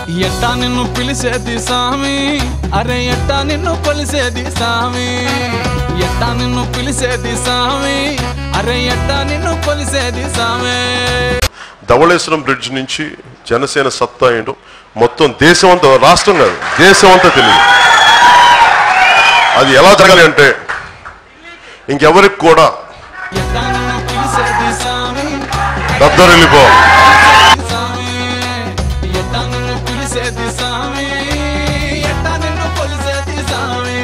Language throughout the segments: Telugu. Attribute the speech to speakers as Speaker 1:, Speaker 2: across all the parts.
Speaker 1: ఎట్టా నిన్ను పిలిచేది సామి అరే ఎట్టా నిన్ను కొలిసేది సామి ఎట్టా నిన్ను పిలిచేది సామి అరే ఎట్టా నిన్ను కొలిసేది సామి
Speaker 2: ధవళేశ్వరం బ్రిడ్జ్ నుంచి జనసేన సత్తా ఏంటో మొత్తం దేశం అంతా రాష్ట్రం కాదు దేశం అంతా తెలియదు అది ఎలా జరగాలి అంటే ఇంకెవరికి కూడా
Speaker 1: ఎట్టా నిన్ను పిలిచేది సామి
Speaker 2: దద్దరిల్లిపోవాలి
Speaker 1: సామి ఎట్టా నిన్ను పిలిచేది సామి ఎట్టా నిన్ను కొలిసేది సామి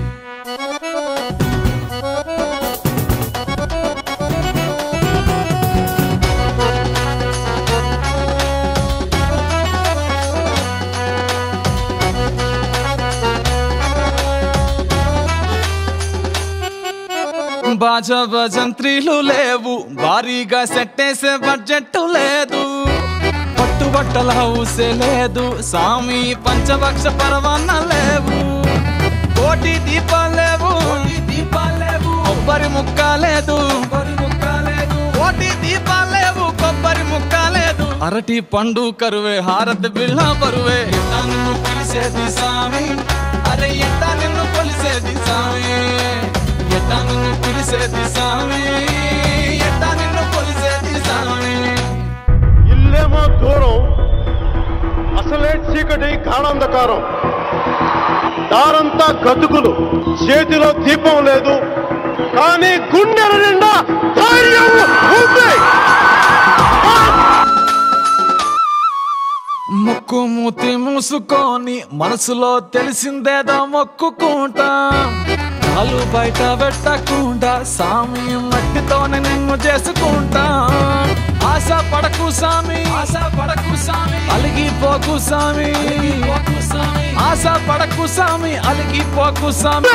Speaker 1: బాజా భజంత్రీలు లేవు భారీగా సెట్టేసే బడ్జెట్ లేదు పట్టుబట్టల హౌసే లేదు సామి పంచభక్ష పరవాన్న లేవు కోటి దీపాలు లేవు దీపాలు లేవు కొబ్బరి ముక్క లేదు కోటి దీపాలు లేవు కొబ్బరి ముక్క లేదు అరటి పండు కరువే హారతి బిళ్ళ బరువే ఎట్టా నిన్ను పిలిచేది సామి అరే ఎట్టా నిన్ను కొలిసేది సామి ఎట్టా నిన్ను పిలిచేది సామి ఎట్టా నిన్ను కొలిసేది సామి
Speaker 3: ఇల్లేమో దూరం అసలే చీకటి గాఢాంధకారం దారంతా గతుకులు చేతిలో దీపం లేదు కానీ గుండెల నిండా ధైర్యం ఉంది
Speaker 1: ముక్కు మూతి మూసుకొని మనసులో తెలిసిందేదో మొక్కుకుంటా కాలు బయట పెట్టకుండా సామి మట్టితోనే నిన్ను చేసుకుంటా ఆశ పడకు సామి ఆశ పడకు సామి అలిగిపోకు సామి ఆశ పడకు సామి అలిగిపోకు సామి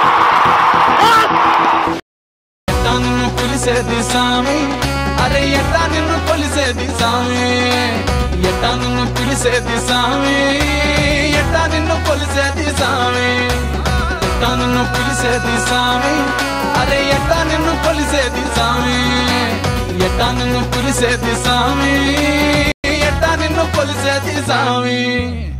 Speaker 1: ఎట్టా నిన్ను పిలిచేది సామి అరే ఎట్టా నిన్ను కొలిసేది సామి ఎట్టా నిన్ను పిలిచేది సామి ఎట్టా నిన్ను కొలిసేది సామి ఎట్టా నిన్ను పిలిచేది సామి అరే ఎట్టా నిన్ను కొలిసేది సామి ఎట్టా నిన్ను పిలిచేది సామి ఎట్టా నిన్ను కొలిసేది సామి